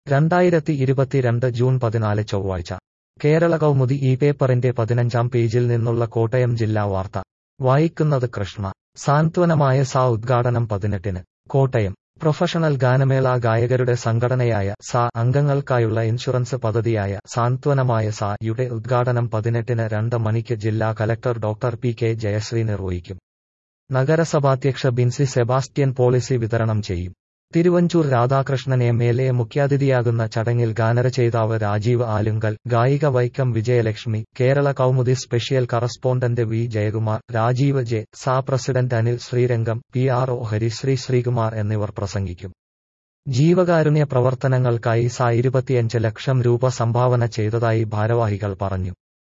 രണ്ടായിരത്തി ഇരുപത്തിരണ്ട് ജൂൺ പതിനാല് ചൊവ്വാഴ്ച കേരള കൗമുദി ഈ പേപ്പറിന്റെ പതിനഞ്ചാം പേജിൽ നിന്നുള്ള കോട്ടയം ജില്ലാ വാർത്ത വായിക്കുന്നത് കൃഷ്ണ സാന്ത്വനമായ സാ ഉദ്ഘാടനം പതിനെട്ടിന് കോട്ടയം പ്രൊഫഷണൽ ഗാനമേള ഗായകരുടെ സംഘടനയായ സാ അംഗങ്ങൾക്കായുള്ള ഇൻഷുറൻസ് പദ്ധതിയായ സാന്ത്വനമായ സാ യുടെ ഉദ്ഘാടനം പതിനെട്ടിന് രണ്ട് മണിക്ക് ജില്ലാ collector doctor P K Jayashree നിർവഹിക്കും നഗരസഭാധ്യക്ഷ ബിൻസി സെബാസ്റ്റ്യൻ പോളിസി വിതരണം ചെയ്യും Thiruvanchoor Radhakrishnan M L A മുഖ്യാതിഥിയാകുന്ന ചടങ്ങിൽ ഗാനരചയിതാവ് രാജീവ് ആലുങ്കൽ ഗായിക Vaikom Vijayalakshmi Kerala Kaumudi special correspondent V Jayakumar Rajeev J സാ president Anil Sreerangam P R O Harisree Sreekumar എന്നിവർ പ്രസംഗിക്കും ജീവകാരുണ്യ പ്രവർത്തനങ്ങൾക്കായി സാ ഇരുപത്തിയഞ്ച് ലക്ഷം രൂപ സംഭാവന ചെയ്തതായി ഭാരവാഹികൾ പറഞ്ഞു